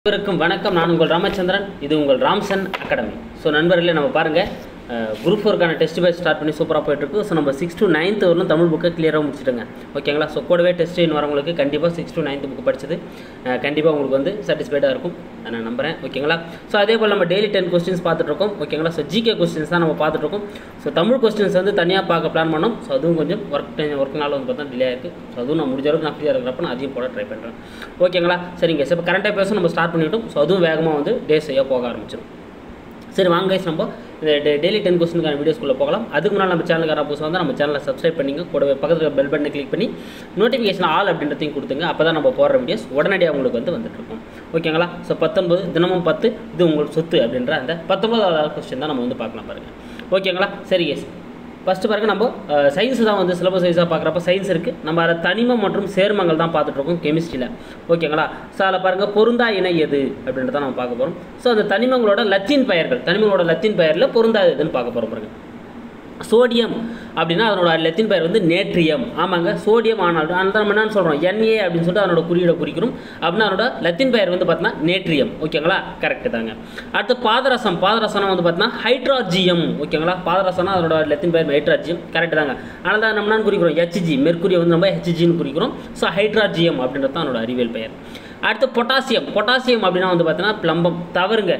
அனைவருக்கும் வணக்கம் நான் உங்கள் ராமச்சந்திரன் இது உங்கள் ராம்சன் அகாடமி ஸோ நண்பர்களே நம்ம பாருங்கள் குரூப் ஃபோருக்கான டெஸ்ட் பேட்ச் ஸ்டார்ட் பண்ணி சூப்பராக போயிட்டுருக்கு ஸோ நம்ம சிக்ஸ் டு நைன்த் வரலும் தமிழ் புக்கை கிளியராக முடிச்சிட்டுங்க ஓகேங்களா ஸோ கூடவே டெஸ்ட் இன் வரவங்களுக்கு கண்டிப்பாக சிக்ஸ் டு நைன்த் புக் படிச்சது கண்டிப்பாக உங்களுக்கு வந்து சாட்டிஸ்ஃபைடாக இருக்கும் நான் நம்புகிறேன் ஓகேங்களா ஸோ அதே போல் நம்ம டெய்லி டென் கொஸ்டின்ஸ் பார்த்துட்ருக்கோம் ஓகேங்களா ஸோ ஜிகே கொஸ்டின்ஸ் தான் நம்ம பார்த்துட்ருக்கோம் ஸோ தமிழ் கொஸ்டின்ஸ் வந்து தனியாக பார்க்க பிளான் பண்ணோம் ஸோ அதுவும் கொஞ்சம் ஒர்க் ஒர்க்னால வந்து பார்த்தா டிலே ஆயிருக்கு ஸோ அதுவும் நான் முடிஞ்ச அளவுக்கு நான் ஃப்ரீயாக இருக்கிறப்ப நான் அதையும் போட ட்ரை பண்ணுறேன் ஓகேங்களா சரிங்க சார் இப்போ கரண்ட் அஃபேர்ஸும் நம்ம ஸ்டார்ட் பண்ணிட்டோம் ஸோ அதுவும் வேகமாக வந்து டேஸ் ஐயா போக ஆரம்பிச்சிடும் சரி வாங்க guys நம்ம இந்த டெய்லி டென் கொஸ்டினுக்கான வீடியோஸ்குள்ளே போகலாம் அதுக்கு முன்னால் நம்ம சேனலுக்கான புதுசாக வந்து நம்ம சேனலை சப்ஸ்கிரைப் பண்ணிங்க கூடவே பக்கத்தில் பெல் பட்டனை கிளிக் பண்ணி நோட்டிஃபிகேஷன் ஆல் அப்படின்றதையும் கொடுத்துங்க அப்போ தான் நம்ம போடுற வீடியோஸ் உடனடியாக உங்களுக்கு வந்து வந்துட்டு இருக்கும் ஓகேங்களா ஸோ பத்தொன்பது தினமும் பத்து இது உங்கள் சொத்து அப்படின்ற அந்த பத்தொன்பதாவது கொஸ்டின் தான் நம்ம வந்து பார்க்கலாம் பாருங்கள் ஓகேங்களா சரி எஸ் ஃபஸ்ட்டு பாருங்க நம்ம சயின்ஸ் தான் வந்து சிலபஸ் வைஸாக பார்க்குறப்ப சயின்ஸ் இருக்குது நம்ம அதில் தனிமம் மற்றும் சேர்மங்கள் தான் பார்த்துட்ருக்கோம் கெமிஸ்ட்ரியில் ஓகேங்களா ஸோ அதில் பாருங்கள் பொருந்தா இணை எது அப்படின்றத நம்ம பார்க்க போகிறோம் ஸோ அந்த தனிமங்களோட லத்தீன் பெயர்கள் தனிமங்களோட லத்தீன் பெயரில் பொருந்தா எதுன்னு பார்க்க போகிறோம் பாருங்க சோடியம் அப்படின்னா அதனோட லெத்தின் பெயர் வந்து நேட்ரியம் ஆமாங்க சோடியம் ஆனால் அந்த நம்ம என்னன்னு சொல்கிறோம் என்ஏ அப்படின்னு சொல்லிட்டு அதனோட குறியீடை குறிக்கிறோம் அப்படின்னா அதனோட லெத்தின் பெயர் வந்து பார்த்தீங்கன்னா நேட்ரியம் ஓகேங்களா கரெக்டு தாங்க அடுத்து பாதரசம் பாதரசனம் வந்து பார்த்தீங்கன்னா ஹைட்ராஜியம் ஓகேங்களா பாதரசனம் அதனோட லெத்தின் பெயர் ஹைட்ராஜியம் கரெக்டு தாங்க அதனால தான் நம்ம என்னன்னு குறிக்கிறோம் ஹெச்ஜி மெர்க்குரியை வந்து நம்ம ஹெச்ஜின்னு குறிக்கிறோம் ஸோ ஹைட்ராஜியம் அப்படின்றது தான் அதனோட அறிவியல் பெயர் அடுத்து பொட்டாசியம் பொட்டாசியம் அப்படின்னா வந்து பார்த்தீங்கன்னா பிளம்பம் தவறுங்க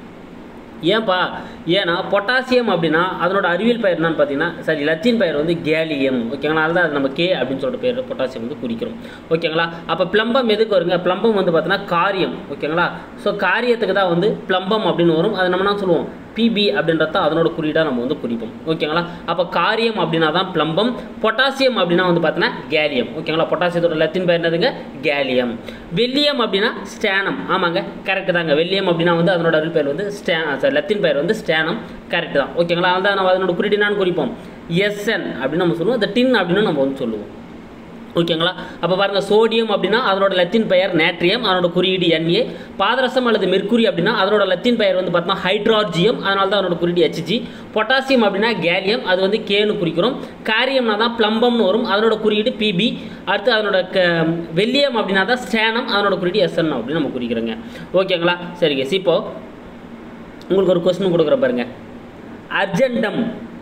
ஏன்பா ஏன்னா பொட்டாசியம் அப்படின்னா அதனோட அறிவியல் பெயர் என்னன்னு பார்த்தீங்கன்னா சரி லத்தீன் பெயர் வந்து கேலியம் ஓகேங்களா அதுதான் அது நம்ம கே அப்படின்னு சொல்லிட்டு பேர் பொட்டாசியம் வந்து குறிக்கிறோம் ஓகேங்களா அப்போ பிளம்பம் எதுக்கு வருங்க பிளம்பம் வந்து பார்த்தீங்கன்னா காரியம் ஓகேங்களா ஸோ காரியத்துக்கு தான் வந்து பிளம்பம் அப்படின்னு வரும் அது நம்ம என்ன சொல்லுவோம் பிபி அப்படின்றத அதனோட குறியீடாக நம்ம வந்து குறிப்போம் ஓகேங்களா அப்போ காரியம் அப்படின்னா தான் பிளம்பம் பொட்டாசியம் அப்படின்னா வந்து பார்த்தீங்கன்னா கேலியம் ஓகேங்களா பொட்டாசியத்தோட லத்தின் பெயர் என்னதுங்க கேலியம் வெள்ளியம் அப்படின்னா ஸ்டேனம் ஆமாங்க கரெக்டு தாங்க வெள்ளியம் அப்படின்னா வந்து அதனோட அறிவு பெயர் வந்து ஸ்டே சாரி லத்தின் பெயர் வந்து ஸ்டேனம் கரெக்டு தான் ஓகேங்களா அதான் நம்ம அதனோட குறியீடு என்னன்னு குறிப்போம் எஸ்என் அப்படின்னு நம்ம சொல்லுவோம் அந்த டின் அப்படின்னு நம்ம வந்து சொல்லுவோம் ஓகேங்களா அப்போ பாருங்கள் சோடியம் அப்படின்னா அதனோட லத்தின் பெயர் நேட்ரியம் அதனோட குறியீடு என்ஏ பாதரசம் அல்லது மெர்க்குரி அப்படின்னா அதனோட லத்தின் பெயர் வந்து பார்த்தோம்னா ஹைட்ராஜியம் அதனால தான் அதனோட குறியீடு ஹெச்ஜி பொட்டாசியம் அப்படின்னா கேலியம் அது வந்து கேன்னு குறிக்கிறோம் காரியம்னா தான் பிளம்பம்னு வரும் அதனோட குறியீடு பிபி அடுத்து அதனோட க வெள்ளியம் அப்படின்னா தான் ஸ்டேனம் அதனோட குறியீடு எஸ்என் அப்படின்னு நம்ம குறிக்கிறோங்க ஓகேங்களா சரிங்க இப்போ உங்களுக்கு ஒரு கொஸ்டின் கொடுக்குற பாருங்க அர்ஜெண்டம்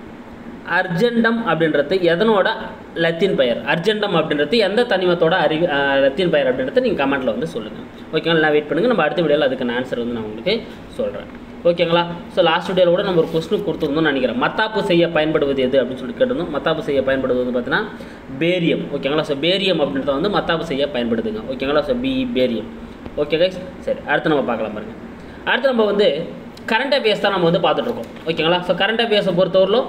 அர்ஜெண்டம் அப்படின்றது எதனோட லத்தீன் பெயர் அர்ஜெண்டம் அப்படின்றது எந்த தனிமத்தோட அறிவி அஹ், லத்தீன் பெயர் அப்படின்றத நீங்கள் கமெண்ட்டில் வந்து சொல்லுங்கள் ஓகேங்களா நான் வெயிட் பண்ணுங்கள் நம்ம அடுத்த வீடியோவில் அதுக்கான ஆன்சர் வந்து நான் உங்களுக்கு சொல்கிறேன் ஓகேங்களா ஸோ லாஸ்ட் வீடியோவில் கூட நம்ம ஒரு கொஸ்டின் கொடுத்துருந்தோம்னு நினைக்கிறேன் மத்தாப்பு செய்ய பயன்படுவது எது அப்படின்னு சொல்லி கேட்டிருந்தோம் மத்தாப்பு செய்ய பயன்படுவது வந்து பார்த்தீங்கன்னா பேரியம் ஓகேங்களா ஸோ பேரியம் அப்படின்றத வந்து மத்தாப்பு செய்ய பயன்படுதுங்க ஓகேங்களா so B barium okay guys சரி அடுத்து நம்ம பார்க்கலாம் பாருங்க அடுத்து நம்ம வந்து கரண்ட் அஃபேர்ஸ் தான் நம்ம வந்து பார்த்துட்ருக்கோம் ஓகேங்களா ஸோ கரண்ட் அஃபேர்ஸை பொறுத்தவரையிலும்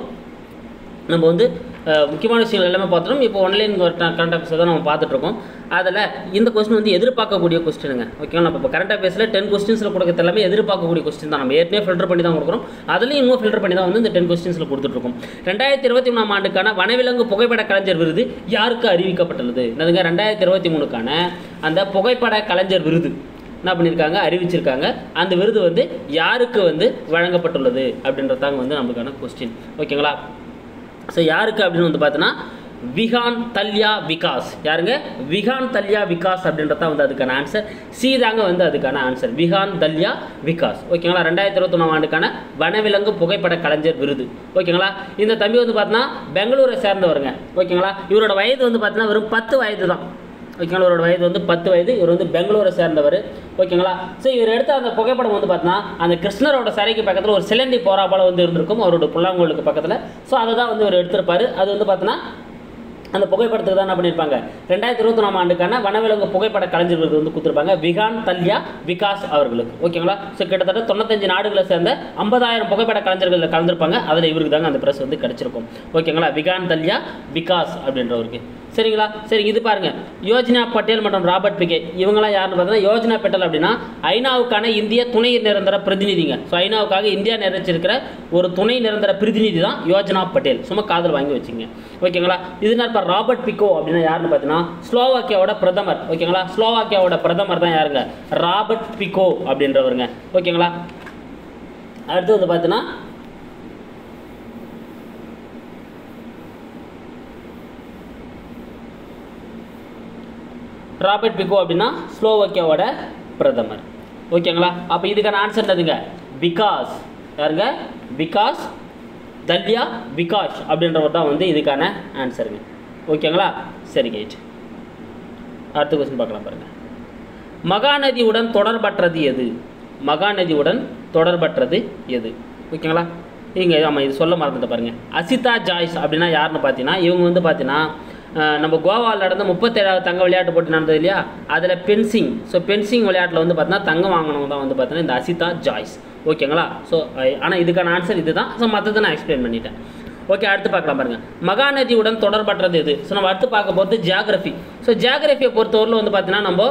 நம்ம வந்து அஹ், முக்கியமான விஷயங்கள் எல்லாமே பார்த்துட்டோம் இப்போ ஒன்லைன் கரண்ட் அஃபேர்ஸ் தான் நம்ம பார்த்துட்ருக்கோம் அதில் இந்த கொஸ்டின் வந்து எதிர்பார்க்கக்கூடிய கொஸ்டினுங்க ஓகேங்களா நம்ம இப்போ கரண்ட் அஃபேர்ஸில் டென் கொஸ்டின்ஸில் கொடுக்கறது எல்லாமே எதிர்பார்க்கக்கூடிய கொஸ்டின் தான் நம்ம ஏற்கனவே ஃபில்டர் பண்ணி தான் கொடுக்குறோம் அதுலேயும் இன்னும் ஃபில்டர் பண்ணி தான் வந்து இந்த டென் கொஸ்டின்ஸில் கொடுத்துட்ருக்கோம் ரெண்டாயிரத்தி இருபத்தி மூணாம் ஆண்டுக்கான வனவிலங்கு புகைப்பட கலைஞர் விருது யாருக்கு அறிவிக்கப்பட்டுள்ளது என்னதுங்க ரெண்டாயிரத்தி இருபத்தி மூணுக்கான அந்த புகைப்பட கலைஞர் விருது என்ன பண்ணியிருக்காங்க அறிவிச்சிருக்காங்க அந்த விருது வந்து யாருக்கு வந்து வழங்கப்பட்டுள்ளது அப்படின்றதாங்க வந்து நம்மளுக்கான கொஸ்டின் ஓகேங்களா ஸோ யாருக்கு அப்படின்னு வந்து பார்த்தோன்னா விகான் தல்யா விகாஸ் யாருங்க விகான் தல்யா விகாஸ் அப்படின்றதான் வந்து அதுக்கான ஆன்சர் சி தாங்க வந்து அதுக்கான ஆன்சர் விகான் தல்யா விகாஸ் ஓகேங்களா ரெண்டாயிரத்தி இருபத்தொன்னாம் ஆண்டுக்கான வனவிலங்கு புகைப்பட கலைஞர் விருது ஓகேங்களா இந்த தம்பி வந்து பார்த்தீங்கன்னா பெங்களூரை சேர்ந்தவருங்க ஓகேங்களா இவரோட வயது வந்து பார்த்தீங்கன்னா வெறும் பத்து வயது தான் ஓகேங்களா இவரோட வயது வந்து பத்து வயது இவர் வந்து பெங்களூரை சேர்ந்தவர் ஓகேங்களா ஸோ இவர் எடுத்த அந்த புகைப்படம் வந்து பார்த்தீங்கன்னா அந்த கிருஷ்ணரோட சிலைக்கு பக்கத்தில் ஒரு சிலந்தி போரா போல வந்து இருந்திருக்கும் அவரோட புல்லாங்குழலுக்கு பக்கத்தில் ஸோ அதை தான் வந்து இவர் எடுத்திருப்பாரு அது வந்து பார்த்தீங்கன்னா அந்த புகைப்படத்துக்கு தான் என்ன பண்ணியிருப்பாங்க ரெண்டாயிரத்தி இருபத்தி நாலாம் ஆண்டுக்கான வனவிலங்கு புகைப்பட கலைஞர் விருது வந்து கொடுத்துருப்பாங்க விகான் தல்யா விகாஸ் அவர்களுக்கு ஓகேங்களா ஸோ கிட்டத்தட்ட தொண்ணூத்தஞ்சு நாடுகளை சேர்ந்த ஐம்பதாயிரம் புகைப்பட கலைஞர்கள் கலந்துருப்பாங்க அதில் இவருக்கு தாங்க அந்த ப்ரெஸ் வந்து கிடைச்சிருக்கும் ஓகேங்களா விகான் தல்யா விகாஸ் அப்படின்றவருக்கு சரிங்களா சரி இது பாருங்க யோஜனா பட்டேல் மற்றும் ராபர்ட் பிகே இவங்களாம் யாருன்னு பார்த்தீங்கன்னா யோஜனா பட்டேல் அப்படின்னா ஐநாவுக்கான இந்திய துணை நிரந்தர பிரதிநிதிங்க ஸோ ஐநாவுக்காக இந்தியா நிறைச்சிருக்கிற ஒரு துணை நிரந்தர பிரதிநிதி தான் யோஜனா பட்டேல் சும்மா காதல் வாங்கி வச்சுங்க ஓகேங்களா இது நான் இப்போ ராபர்ட் பிகோ அப்படின்னா யாருன்னு பார்த்தீங்கன்னா ஸ்லோவாக்கியாவோட பிரதமர் ஓகேங்களா ஸ்லோவாக்கியாவோட பிரதமர் தான் யாருங்க ராபர்ட் பிகோ அப்படின்றவருங்க ஓகேங்களா அடுத்து வந்து பார்த்தீங்கன்னா ராபர்ட் பிகோ அப்படின்னா ஸ்லோவாக்கியாவோட பிரதமர் ஓகேங்களா அப்போ இதுக்கான ஆன்சர் என்னதுங்க பிகாஸ் யாருங்க பிகாஸ் தல்யா விகாஷ் அப்படின்றவர் தான் வந்து இதுக்கான ஆன்சருங்க ஓகேங்களா சரி கைட் அடுத்த கொஸ்டின் பார்க்கலாம் பாருங்க மகாநதியுடன் தொடர்பற்றது எது மகாநதியுடன் தொடர்பற்றது எது ஓகேங்களா இங்கே ஆமாம் இது சொல்ல மறந்துட்டு பாருங்க அசிதா ஜாய்ஸ் அப்படின்னா யாருன்னு பார்த்தீங்கன்னா இவங்க வந்து பார்த்தீங்கன்னா அஹ், நம்ம கோவாவில் நடந்த முப்பத்தேழாவது தங்க விளையாட்டு போட்டி நடந்தது இல்லையா அதில் பென்சிங் ஸோ பென்சிங் விளையாட்டில் வந்து பார்த்தீங்கன்னா தங்கம் வாங்கினவங்க தான் வந்து பார்த்தீங்கன்னா இந்த அசிதா ஜாய்ஸ் ஓகேங்களா ஸோ ஆனால் இதுக்கான ஆன்சர் இதுதான் ஸோ மற்றதை நான் எக்ஸ்பிளைன் பண்ணிட்டேன் ஓகே அடுத்து பார்க்கலாம் பாருங்க மகாநதியுடன் தொடர்பற்றது எது ஸோ நம்ம அடுத்து பார்க்க போகிறது ஜியாகிரஃபி ஸோ ஜியாகிரஃபியை பொறுத்தவரையில் வந்து பார்த்தீங்கன்னா நம்ம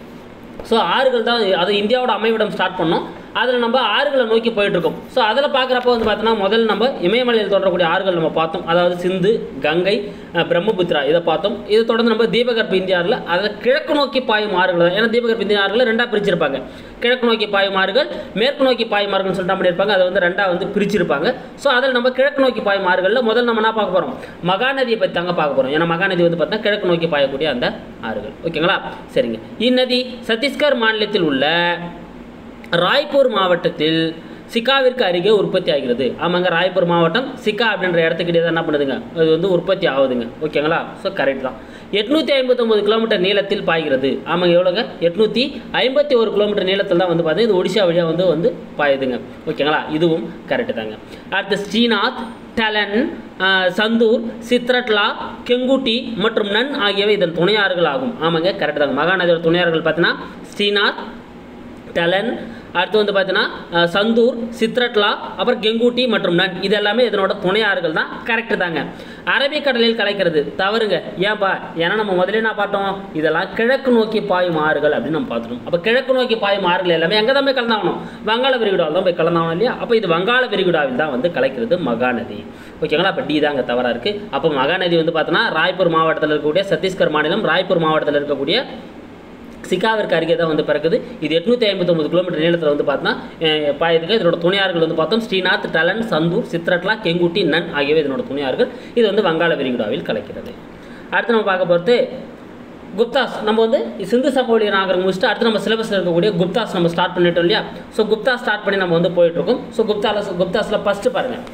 ஸோ ஆறுகள் தான் அது இந்தியாவோட அமைவிடம் ஸ்டார்ட் பண்ணோம் அதில் நம்ம ஆறுகளை நோக்கி போயிட்டு இருக்கோம் ஸோ அதில் பார்க்குறப்ப வந்து பார்த்தோன்னா முதல்ல நம்ம இமயமலையில் தொடரக்கூடிய ஆறுகள் நம்ம பார்த்தோம் அதாவது சிந்து கங்கை அஹ், பிரம்மபுத்திரா இதை பார்த்தோம் இதை தொடர்ந்து நம்ம தீபகற்ப இந்தியாவில் அதில் கிழக்கு நோக்கி பாயும் ஆறுகள் தான் ஏன்னா தீபகற்ப இந்திய ஆறுகளை ரெண்டாக பிரிச்சிருப்பாங்க கிழக்கு நோக்கி பாயும் ஆறுகள் மேற்கு நோக்கி பாயும் ஆறுகள்னு சொல்லிட்டு பண்ணியிருப்பாங்க அதை வந்து ரெண்டாக வந்து பிரிச்சிருப்பாங்க ஸோ அதில் நம்ம கிழக்கு நோக்கி பாயும் ஆறுகளில் முதல்ல நம்ம என்ன பார்க்க போகிறோம் மகாநதியை பற்றி தாங்க பார்க்க போகிறோம் ஏன்னா மகாநதி வந்து பார்த்தீங்கன்னா கிழக்கு நோக்கி பாயக்கூடிய அந்த ஆறுகள் ஓகேங்களா சரிங்க இந்நதி சத்தீஸ்கர் மாநிலத்தில் உள்ள ராய்ப்பூர் மாவட்டத்தில் சிக்காவிற்கு அருகே உற்பத்தி ஆகிறது ஆமாங்க ராய்ப்பூர் மாவட்டம் சிக்கா அப்படின்ற இடத்துக்கிட்டே தான் என்ன பண்ணுதுங்க அது வந்து உற்பத்தி ஆகுதுங்க ஓகேங்களா ஸோ கரெக்ட் தான் எட்நூற்றி ஐம்பத்தொம்பது கிலோமீட்டர் நீளத்தில் பாய்கிறது ஆமாங்க எவ்வளோங்க எட்நூற்றி ஐம்பத்தி ஒரு கிலோமீட்டர் நீளத்தில் தான் வந்து பார்த்தீங்கன்னா இது ஒடிஷா வழியாக வந்து வந்து பாயுதுங்க ஓகேங்களா இதுவும் கரெக்டு தாங்க அடுத்து ஸ்ரீநாத் டலன் ஆஹ், சந்தூர் சித்ரட்லா கெங்குட்டி மற்றும் நன் ஆகியவை இதன் துணையாறுகள் ஆகும் ஆமாங்க கரெக்டு தாங்க மகாநதியோட துணையாறுகள் பார்த்தீங்கன்னா ஸ்ரீநாத் டலன் அடுத்து வந்து பார்த்தீங்கன்னா அஹ், சந்தூர் சித்ரட்லா அப்புறம் கெங்கூட்டி மற்றும் நன் இது எல்லாமே இதனோட துணையாறுகள் தான் கரெக்டு தாங்க அரபிக்கடலில் கலைக்கிறது தவறுங்க ஏன்பா ஏன்னா நம்ம முதல்ல என்ன பார்த்தோம் இதெல்லாம் கிழக்கு நோக்கி பாயும் ஆறுகள் அப்படின்னு நம்ம பார்த்துட்டோம் அப்போ கிழக்கு நோக்கி பாயும் ஆறுகள் எல்லாமே எங்கே தான் போய் கலந்தாகணும் வங்காள விரிகுடாவில் தான் போய் கலந்தாகணும் இல்லையா அப்போ இது வங்காள விரிகுடாவில் தான் வந்து கலைக்கிறது மகாநதி ஓகேங்களா அப்போ டி தாங்க தவறாக இருக்குது அப்போ மகாநதி வந்து பார்த்தோன்னா ராய்ப்பூர் மாவட்டத்தில் இருக்கக்கூடிய சத்தீஸ்கர் மாநிலம் ராய்ப்பூர் மாவட்டத்தில் இருக்கக்கூடிய சிக்காவிற்கு அருகே தான் வந்து பிறக்குது இது எட்நூற்றி ஐம்பத்தொம்பது கிலோமீட்டர் நீளத்தில் வந்து பார்த்தோன்னா அஹ், பாயுதுங்க இதனோட துணையாறுகள் வந்து பார்த்தோம் ஸ்ரீநாத் டலன் சந்தூர் சித்ரட்லா கெங்குட்டி நன் ஆகியவை இதனோட துணையாறுகள் இது வந்து வங்காள விரிகுடாவில் கலக்கிறது அடுத்து நம்ம பார்க்க போகிறது குப்தாஸ் நம்ம வந்து சிந்து சமவெளி நாகரம் முடிச்சுட்டு அடுத்து நம்ம சிலபஸில் இருக்கக்கூடிய குப்தாஸ் நம்ம ஸ்டார்ட் பண்ணிட்டோம் இல்லையா ஸோ குப்தா ஸ்டார்ட் பண்ணி நம்ம வந்து போயிட்டுருக்கோம் ஸோ குப்தாவில் குப்தாஸில் ஃபஸ்ட்டு பாருங்கள்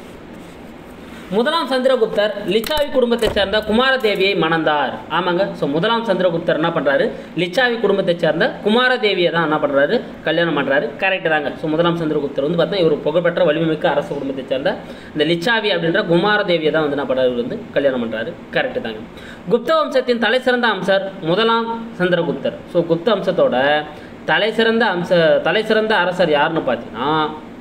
முதலாம் சந்திரகுப்தர் லிச்சாவி குடும்பத்தைச் சேர்ந்த குமாரதேவியை மணந்தார் ஆமாங்க ஸோ முதலாம் சந்திரகுப்தர் என்ன பண்ணுறாரு லிச்சாவி குடும்பத்தைச் சேர்ந்த குமாரதேவியை தான் என்ன பண்ணுறாரு கல்யாணம் பண்ணுறாரு கரெக்ட் தாங்க ஸோ முதலாம் சந்திரகுப்தர் வந்து பார்த்தா இவர் புகழ்பெற்ற வலிமைமிக்க அரச குடும்பத்தைச் சேர்ந்த இந்த லிச்சாவி அப்படின்ற குமாரதேவியை தான் வந்து என்ன பண்ணுறாரு இவர் வந்து கல்யாணம் பண்ணுறாரு கரெக்ட் தாங்க குப்த வம்சத்தின் தலை சிறந்த அம்சர் முதலாம் சந்திரகுப்தர் ஸோ குப்த வம்சத்தோட தலை சிறந்த அம்ச தலை சிறந்த அரசர் யாருன்னு பார்த்தீங்கன்னா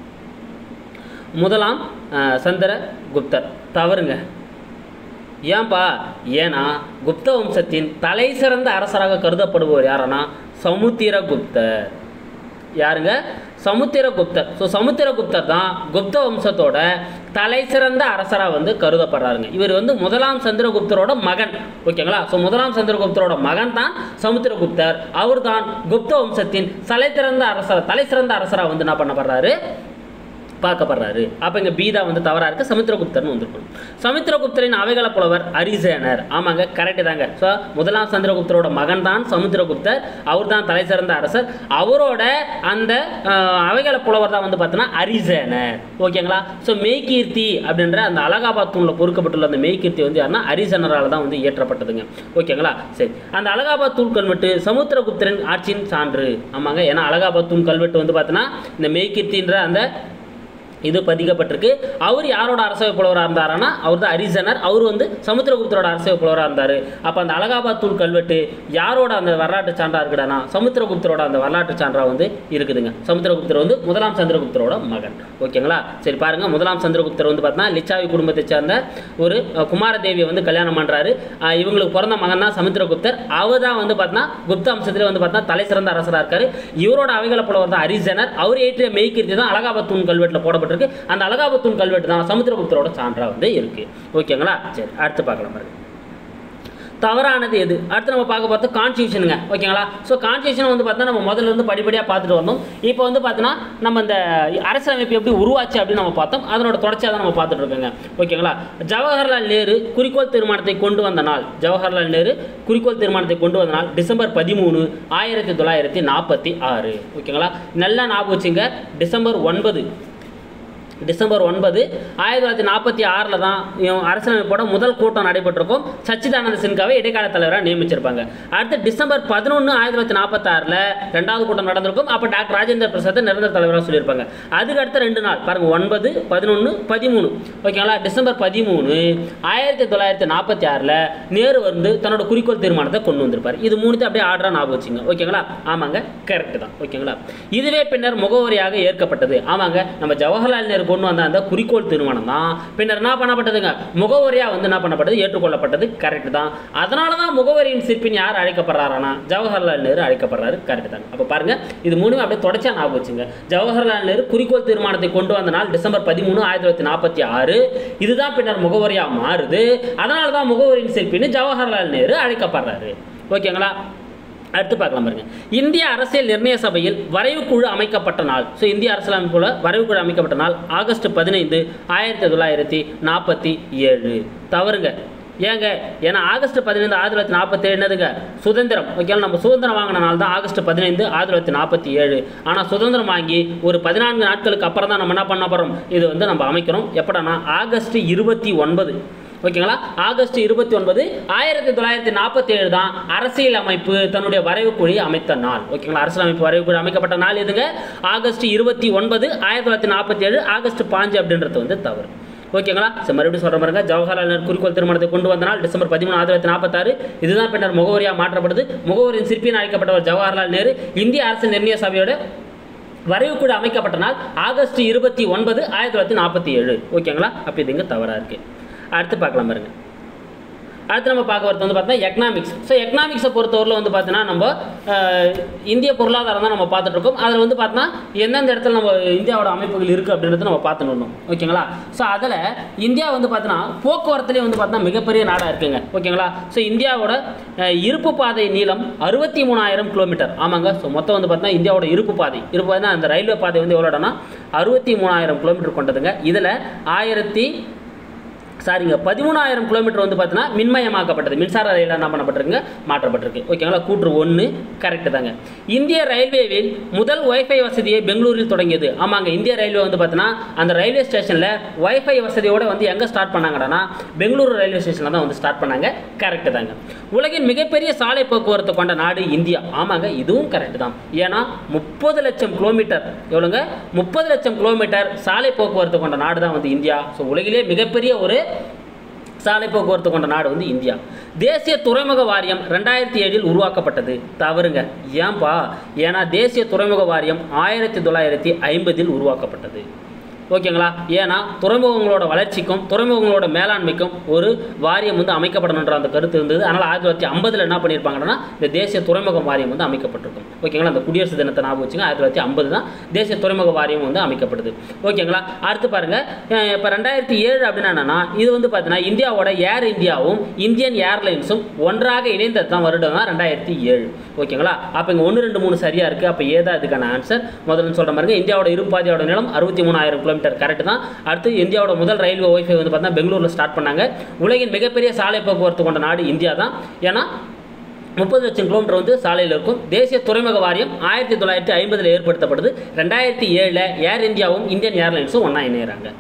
முதலாம் அஹ், சந்திரகுப்தர் தவறுங்க ஏன்பா ஏன்னா குப்த வம்சத்தின் தலை சிறந்த அரசராக கருதப்படுபவர் யாருன்னா சமுத்திரகுப்தர் யாருங்க சமுத்திரகுப்தர் ஸோ சமுத்திரகுப்தர் தான் குப்த வம்சத்தோட தலை சிறந்த அரசராக வந்து கருதப்படுறாருங்க இவர் வந்து முதலாம் சந்திரகுப்தரோட மகன் ஓகேங்களா ஸோ முதலாம் சந்திரகுப்தரோட மகன் தான் சமுத்திரகுப்தர் அவர் தான் குப்த வம்சத்தின் தலை சிறந்த அரசர் தலை சிறந்த அரசராக வந்து என்ன பண்ணப்படுறாரு பார்க்கப்படுறாரு அப்போ இங்கே பீதா வந்து தவறாக இருக்குது சமுத்திரகுப்தர்னு வந்திருக்கணும் சமுத்திரகுப்தரின் அவைகள புலவர் அரிசேனர் ஆமாங்க கரெக்டு தாங்க ஸோ முதலாம் சந்திரகுப்தரோட மகன் தான் சமுத்திரகுப்தர் அவர் தான் தலை சிறந்த அரசர் அவரோட அந்த அஹ், அவைகள புலவர் தான் வந்து பார்த்தோன்னா அரிசேனர் ஓகேங்களா ஸோ மெய்கீர்த்தி அப்படின்ற அந்த அலகாபாத் தூணில் பொறுக்கப்பட்டுள்ள அந்த மெய்கீர்த்தி வந்து யாருன்னா அரிசேனரால் தான் வந்து இயற்றப்பட்டதுங்க ஓகேங்களா சரி அந்த அலகாபாத் தூள் கல்வெட்டு சமுத்திரகுப்தரின் ஆட்சியின் சான்று ஆமாங்க ஏன்னா அலகாபாத் தூண் கல்வெட்டு வந்து பார்த்தோன்னா இந்த மெய்கீர்த்தின்ற அந்த இது பதிக்கப்பட்டிருக்கு அவர் யாரோட அரசவை புலவராக இருந்தாருன்னா அவர் தான் அரிசனர் அவர் வந்து சமுத்திரகுப்தரோட அரசவை புலவராக இருந்தார் அப்போ அந்த அலகாபாத் தூள் கல்வெட்டு யாரோட அந்த வரலாற்று சான்றா இருக்குடானா சமுத்திரகுப்தரோட அந்த வரலாற்று சான்றா வந்து இருக்குதுங்க சமுத்திரகுப்தர் வந்து முதலாம் சந்திரகுப்தரோட மகன் ஓகேங்களா சரி பாருங்க முதலாம் சந்திரகுப்தர் வந்து பார்த்தீங்கன்னா லிச்சாவி குடும்பத்தை சேர்ந்த ஒரு அஹ், குமாரதேவியை வந்து கல்யாணம் பண்ணுறாரு இவங்களுக்கு பிறந்த மகன் தான் சமுத்திரகுப்தர் அவர் தான் வந்து பார்த்தீங்கன்னா குப்த அம்சத்திலே வந்து பார்த்தீங்கன்னா தலை சிறந்த அரசராக இருக்காரு இவரோட அவைகள புலவர் தான் அரிசனர் அவர் ஏற்றிய மெய்கீர்த்தி தான் அலகாபாத் தூண் கல்வெட்டில் போடப்பட்டிருக்கு அந்த அலகாபாத் தூண் கல்வெட்டு தான் சமுத்திரகுப்தரோட சான்றா வந்து இருக்கு ஓகேங்களா சரி அடுத்து பார்க்கலாம் பாருங்க தவறானது எது அடுத்து நம்ம பார்க்க பார்த்தா கான்ஸ்டியூஷனுங்க ஓகேங்களா ஸோ கான்ஸ்டியூஷன் வந்து பார்த்தா நம்ம முதல்ல இருந்து படிப்படியாக பார்த்துட்டு வந்தோம் இப்போ வந்து பார்த்தோன்னா நம்ம இந்த அரசியலமைப்பு எப்படி உருவாச்சு அப்படின்னு நம்ம பார்த்தோம் அதனோட தொடர்ச்சியாக தான் நம்ம பார்த்துட்டு இருக்கோங்க ஓகேங்களா ஜவஹர்லால் நேரு குறிக்கோள் தீர்மானத்தை கொண்டு வந்த நாள் ஜவஹர்லால் நேரு குறிக்கோள் தீர்மானத்தை கொண்டு வந்த நாள் டிசம்பர் பதிமூணு ஆயிரத்தி தொள்ளாயிரத்தி நாற்பத்தி ஆறு ஓகேங்களா நல்லா ஞாபகம் வச்சுங்க டிசம்பர் ஒன்பது டிசம்பர் ஒன்பது ஆயிரத்தி தொள்ளாயிரத்தி நாற்பத்தி ஆறில் தான் இவன் அரசியலமைப்போட முதல் கூட்டம் நடைபெற்றிருக்கும் சச்சிதானந்த சின்காவை இடைக்கால தலைவராக நியமிச்சிருப்பாங்க அடுத்து டிசம்பர் பதினொன்று ஆயிரத்தி தொள்ளாயிரத்தி நாற்பத்தாறில் ரெண்டாவது கூட்டம் நடந்திருக்கும் அப்போ டாக்டர் ராஜேந்திர பிரசாத் நிரந்தர தலைவராக சொல்லியிருப்பாங்க அதுக்கு அடுத்த ரெண்டு நாள் பாருங்க ஒன்பது பதினொன்று பதிமூணு ஓகேங்களா டிசம்பர் பதிமூணு ஆயிரத்தி தொள்ளாயிரத்தி நாற்பத்தி ஆறில் நேரு வந்து தன்னோட குறிக்கோள் தீர்மானத்தை கொண்டு வந்திருப்பார் இது மூணுத்தையும் அப்படியே ஆர்டராக ஞாபகம் வச்சுங்க ஓகேங்களா ஆமாங்க கரெக்ட் தான் ஓகேங்களா இதுவே பின்னர் முகவரியாக ஏற்கப்பட்டது ஆமாங்க நம்ம ஜவஹர்லால் நேரு கொண்டு வந்த அந்த குறிக்கோள் தீர்மானம் தான் பின்னர் என்ன பண்ணப்பட்டதுங்க முகவரியாக வந்து என்ன பண்ணப்பட்டது ஏற்றுக்கொள்ளப்பட்டது கரெக்ட் தான் அதனால தான் முகவரியின் சிற்பின் யார் அழைக்கப்படுறாரானா ஜவஹர்லால் நேரு அழைக்கப்படுறாரு கரெக்ட் தான் அப்போ பாருங்க இது மூணுமே அப்படியே தொடர்ச்சியாக ஞாபகம் வச்சுங்க ஜவஹர்லால் நேரு குறிக்கோள் தீர்மானத்தை கொண்டு வந்த நாள் டிசம்பர் பதிமூணு ஆயிரத்தி தொள்ளாயிரத்தி நாற்பத்தி ஆறு இதுதான் பின்னர் முகவரியாக மாறுது அதனால தான் முகவரியின் சிற்பின்னு ஜவஹர்லால் நேரு அழைக்கப்படுறாரு ஓகேங்களா அடுத்து பார்க்கலாம் பாருங்க இந்திய அரசியல் நிர்ணய சபையில் வரைவு குழு அமைக்கப்பட்ட நாள் ஸோ இந்திய அரசியலமைப்புல வரைவு குழு அமைக்கப்பட்ட நாள் ஆகஸ்ட் பதினைந்து ஆயிரத்தி தொள்ளாயிரத்தி நாற்பத்தி ஏழு தவறுங்க ஏங்க ஏன்னா ஆகஸ்ட் பதினைந்து ஆயிரத்தி தொள்ளாயிரத்தி நாற்பத்தி என்னதுங்க சுதந்திரம் ஓகேங்களா நம்ம சுதந்திரம் வாங்கின நாள் தான் ஆகஸ்ட் பதினைந்து ஆயிரத்தி தொள்ளாயிரத்தி நாற்பத்தி ஏழு ஆனால் சுதந்திரம் வாங்கி ஒரு பதினான்கு நாட்களுக்கு அப்புறம் தான் நம்ம என்ன பண்ண போகிறோம் இது வந்து நம்ம அமைக்கிறோம் எப்படானா ஆகஸ்ட் இருபத்தி ஒன்பது ஓகேங்களா ஆகஸ்ட் இருபத்தி ஒன்பது ஆயிரத்தி தொள்ளாயிரத்தி நாற்பத்தி ஏழு தான் அரசியல் அமைப்பு தன்னுடைய வரைவு குழி அமைத்த நாள் ஓகேங்களா அரசியலமைப்பு வரைவு குழி அமைக்கப்பட்ட நாள் எதுங்க ஆகஸ்ட் இருபத்தி ஒன்பது ஆயிரத்தி தொள்ளாயிரத்தி நாற்பத்தி ஏழு ஆகஸ்ட் பாஞ்சு அப்படின்றது வந்து தவறு ஓகேங்களா சரி மறுபடியும் சொல்கிற பாருங்க ஜவஹர்லால் நேரு குறிக்கோள் திருமணத்தை கொண்டு வந்த நாள் டிசம்பர் பதிமூணு ஆயிரத்தி தொள்ளாயிரத்தி நாற்பத்தாறு இதுதான் பின்னர் முகவரியாக மாற்றப்படுது முகவரியின் சிற்பியின் அழைக்கப்பட்டவர் ஜவஹர்லால் நேரு இந்திய அரசு நிர்ணய சபையோட வரைவு கூட அமைக்கப்பட்ட நாள் ஆகஸ்ட் இருபத்தி ஒன்பது ஆயிரத்தி தொள்ளாயிரத்தி நாற்பத்தி ஏழு ஓகேங்களா அப்போ இதுங்க தவறாக இருக்குது அடுத்து பார்க்கலாம் பாருங்க அடுத்து நம்ம பார்க்க வரது வந்து பார்த்தீங்கன்னா எக்கனாமிக்ஸ் ஸோ எக்கனாமிக்ஸை பொறுத்தவரையில் வந்து பார்த்தீங்கன்னா நம்ம அஹ், இந்திய பொருளாதாரம் தான் நம்ம பார்த்துட்டு இருக்கோம் அதில் வந்து பார்த்தோன்னா எந்தெந்த இடத்துல நம்ம இந்தியாவோட அமைப்புகள் இருக்குது அப்படின்றத நம்ம பார்த்துட்டு வரணும் ஓகேங்களா ஸோ அதில் இந்தியா வந்து பார்த்தீங்கன்னா போக்குவரத்துலேயே வந்து பார்த்தீங்கன்னா மிகப்பெரிய நாடாக இருக்குங்க ஓகேங்களா ஸோ இந்தியாவோட அஹ், இருப்பு பாதை நீளம் அறுபத்தி மூணாயிரம் கிலோமீட்டர் ஆமாங்க ஸோ மொத்தம் வந்து பார்த்தீங்கன்னா இந்தியாவோட இருப்பு பாதை இருப்பு பாதைனா அந்த ரயில்வே பாதை வந்து எவ்வளோடனா அறுபத்தி மூணாயிரம் கிலோமீட்டர் கொண்டதுங்க இதில் ஆயிரத்தி சாரிங்க பதிமூணாயிரம் கிலோமீட்டர் வந்து பார்த்தீங்கன்னா மின்மயமாக்கப்பட்டது மின்சார ரயில் என்ன பண்ணப்பட்டிருக்குங்க மாற்றப்பட்டிருக்கு ஓகேங்களா கூற்று ஒன்று கரெக்டு தாங்க இந்திய ரயில்வேவில் முதல் வைஃபை வசதியை பெங்களூரில் தொடங்கியது ஆமாங்க இந்திய ரயில்வே வந்து பார்த்தீங்கன்னா அந்த ரயில்வே ஸ்டேஷனில் வைஃபை வசதியோட வந்து எங்கே ஸ்டார்ட் பண்ணாங்கடனா பெங்களூரு ரயில்வே ஸ்டேஷனில் தான் வந்து ஸ்டார்ட் பண்ணாங்க கரெக்டு தாங்க உலகின் மிகப்பெரிய சாலை போக்குவரத்து கொண்ட நாடு இந்தியா ஆமாங்க இதுவும் கரெக்ட் தான் ஏன்னா முப்பது லட்சம் கிலோமீட்டர் எவ்வளோங்க முப்பது லட்சம் கிலோமீட்டர் சாலை போக்குவரத்து கொண்ட நாடு தான் வந்து இந்தியா ஸோ உலகிலே மிகப்பெரிய ஒரு சாலை போக்குவரத்து கொண்ட நாடு வந்து இந்தியா தேசிய துறைமுக வாரியம் ரெண்டாயிரத்தி ஏழில் உருவாக்கப்பட்டது தவறுங்க ஏன்பா ஏன்னா தேசிய துறைமுக வாரியம் ஆயிரத்தி தொள்ளாயிரத்தி ஐம்பதில் உருவாக்கப்பட்டது ஓகேங்களா ஏன்னா துறைமுகங்களோட வளர்ச்சிக்கும் துறைமுகங்களோட மேலாண்மைக்கும் ஒரு வாரியம் வந்து அமைக்கப்படணுன்ற அந்த கருத்து இருந்தது அதனால் ஆயிரத்தி தொள்ளாயிரத்தி ஐம்பதில் என்ன பண்ணியிருப்பாங்கன்னா இந்த தேசிய துறைமுக வாரியம் வந்து அமைக்கப்பட்டிருக்கும் ஓகேங்களா அந்த குடியரசு தினத்தை ஞாபகம் வச்சுங்க ஆயிரத்தி தொள்ளாயிரத்தி ஐம்பது தான் தேசிய துறைமுக வாரியம் வந்து அமைக்கப்படுது ஓகேங்களா அடுத்து பாருங்க அஹ் இப்போ ரெண்டாயிரத்தி ஏழு அப்படின்னா என்னன்னா இது வந்து பார்த்தீங்கன்னா இந்தியாவோட ஏர் இந்தியாவும் இந்தியன் ஏர்லைன்ஸும் ஒன்றாக இணைந்தது தான் வருடம் தான் ரெண்டாயிரத்தி ஏழு ஓகேங்களா அப்போ இங்கே ஒன்று ரெண்டு மூணு சரியாக இருக்குது அப்போ ஏதா இதுக்கான ஆன்சர் முதல்ல சொல்கிற மாதிரி இந்தியாவோட இருப்பாதையோட நிலம் அறுபத்தி மூணாயிரம் கிலோமீட்டர் கரெக்ட் தான் அடுத்து இந்தியாவோட முதல் ரயில்வே ஒய்ஃபை வந்து பார்த்தீங்கன்னா பெங்களூரில் ஸ்டார்ட் பண்ணாங்க உலகின் மிகப்பெரிய சாலை போக்குவரத்து கொண்ட நாடு இந்தியா தான் ஏன்னா முப்பது லட்சம் கிலோமீட்டர் வந்து சாலையில் இருக்கும் தேசிய துறைமுக வாரியம் ஆயிரத்தி தொள்ளாயிரத்தி ஐம்பதில் ஏற்படுத்தப்படுது ரெண்டாயிரத்தி ஏழில் ஏர் இந்தியாவும் இந்தியன் ஏர்லைன்ஸும் ஒன்றா இணையிறாங்க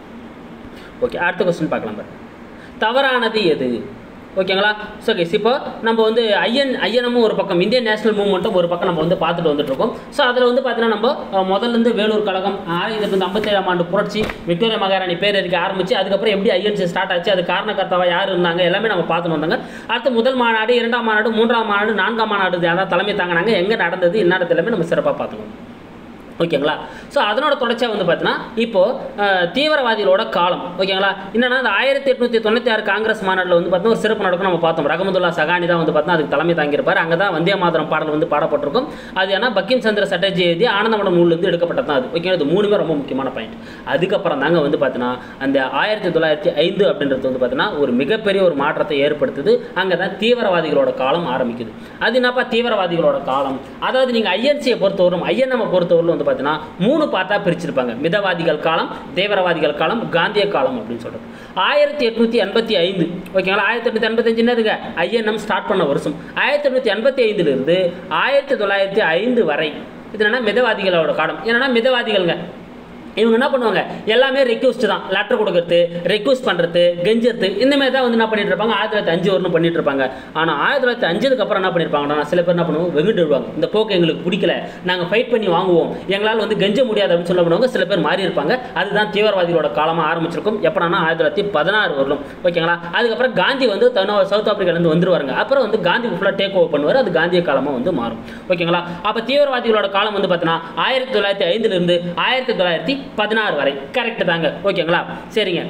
ஓகே அடுத்த கொஸ்டின் பார்க்கலாம் பாருங்க தவறானது எது ஓகேங்களா ஸோ கேஸ் இப்போ நம்ம வந்து ஐஎன் ஐஎனமும் ஒரு பக்கம் இந்தியன் நேஷனல் மூவ்மெண்ட்டும் ஒரு பக்கம் நம்ம வந்து பார்த்துட்டு வந்துட்டு இருக்கோம் ஸோ அதில் வந்து பார்த்தீங்கன்னா நம்ம அஹ், முதல்ல இருந்து வேலூர் கழகம் ஆயிரத்தி வந்து ஐம்பத்தேழாம் ஆண்டு புரட்சி விக்டோரியா மகாராணி பேரறிக்கை ஆரம்பிச்சு அதுக்கப்புறம் எப்படி ஐஎன்சி ஸ்டார்ட் ஆச்சு அது காரணக்கர்த்தாவா யார் இருந்தாங்க எல்லாமே நம்ம பார்த்துட்டு வந்தாங்க அடுத்து முதல் மாநாடு இரண்டாம் மாநாடு மூன்றாம் மாநாடு நான்காம் மாநாடு யாராவது தலைமை தாங்கினாங்க எங்கே நடந்தது இந்நேரத்து எல்லாமே நம்ம சிறப்பாக பார்த்துக்கணும் ஓகேங்களா ஸோ அதனோட தொடர்ச்சியாக வந்து பார்த்தீங்கன்னா இப்போது தீவிரவாதிகளோட காலம் ஓகேங்களா என்னன்னா அந்த ஆயிரத்தி எட்நூற்றி தொண்ணூற்றி ஆறு காங்கிரஸ் மாநாட்டில் வந்து பார்த்தீங்கன்னா ஒரு சிறப்பு நடக்கும் நம்ம பார்த்தோம் ரகமதுல்லா சகானி தான் வந்து பார்த்தீங்கன்னா அதுக்கு தலைமை தாங்கியிருப்பார் அங்கே தான் வந்தே மாதரம் பாடல் வந்து பாடப்பட்டிருக்கும் அது ஏன்னா பக்கிம் சந்திர சட்டர்ஜி எழுதி ஆனந்தமடம் நூல்லேருந்து எடுக்கப்பட்டது தான் அது ஓகேங்களா இது மூணுமே ரொம்ப முக்கியமான பாயிண்ட் அதுக்கப்புறம் தாங்க வந்து பார்த்தீங்கன்னா அந்த ஆயிரத்தி தொள்ளாயிரத்தி ஐந்து அப்படின்றது வந்து பார்த்தீங்கன்னா ஒரு மிகப்பெரிய ஒரு மாற்றத்தை ஏற்படுத்துது அங்கே தான் தீவிரவாதிகளோட காலம் ஆரம்பிக்குது அது என்னப்பா தீவிரவாதிகளோட காலம் அதாவது நீங்கள் ஐஎன்சியை பொறுத்தவரைக்கும் ஐஎன்எம் பொறுத்தவரையிலும் வந்து பார்த்தீங்கன்னா மூணு பார்ட்டாக பிரிச்சிருப்பாங்க மிதவாதிகள் காலம் தீவிரவாதிகள் காலம் காந்திய காலம் அப்படின்னு சொல்கிறது ஆயிரத்தி எட்நூற்றி எண்பத்தி ஐந்து ஓகேங்களா ஆயிரத்தி எட்நூற்றி எண்பத்தஞ்சு என்னதுங்க ஐஎன்எம் ஸ்டார்ட் பண்ண வருஷம் ஆயிரத்தி எட்நூற்றி எண்பத்தி ஐந்துலேருந்து ஆயிரத்தி தொள்ளாயிரத்தி ஐந்து வரை இது என்னன்னா மிதவாதிகளோட காலம் என்னன்னா மிதவாதிகள்ங்க இவங்க என்ன பண்ணுவாங்க எல்லாமே ரெக்யூஸ்ட் தான் லெட்டர் கொடுக்கறது ரெக்யூஸ்ட் பண்ணுறது கெஞ்சுறது இந்த மாதிரி தான் வந்து என்ன பண்ணிட்டு இருப்பாங்க ஆயிரத்தி தொள்ளாயிரத்தி அஞ்சு வரணும் பண்ணிட்டு இருப்பாங்க ஆனால் ஆயிரத்தி தொள்ளாயிரத்தி அஞ்சுக்கு அப்புறம் என்ன பண்ணியிருப்பாங்கன்னா சில பேர் என்ன பண்ணுவாங்க வெகுண்டு விடுவாங்க இந்த போக்கு எங்களுக்கு பிடிக்கல நாங்கள் ஃபைட் பண்ணி வாங்குவோம் எங்களால் வந்து கெஞ்ச முடியாது அப்படின்னு சொல்ல பண்ணுவாங்க சில பேர் மாறி இருப்பாங்க அதுதான் தீவிரவாதிகளோட காலமாக ஆரம்பிச்சிருக்கும் எப்போனா ஆயிரத்தி தொள்ளாயிரத்தி பதினாறு வரலும் ஓகேங்களா அதுக்கப்புறம் காந்தி வந்து தன்னோ சவுத் ஆப்பிரிக்காலேருந்து வந்துருவாங்க அப்புறம் வந்து காந்தி ஃபுல்லாக டேக் ஓவர் பண்ணுவார் அது காந்திய காலமாக வந்து மாறும் ஓகேங்களா அப்போ தீவிரவாதிகளோட காலம் வந்து பார்த்தீங்கன்னா ஆயிரத்தி தொள்ளாயிரத்தி ஐந்துலேருந்து ஆயிரத்தி தொள்ளாயிரத்தி பதினாறு வரை கரெக்டு தாங்க ஓகேங்களா சரிங்க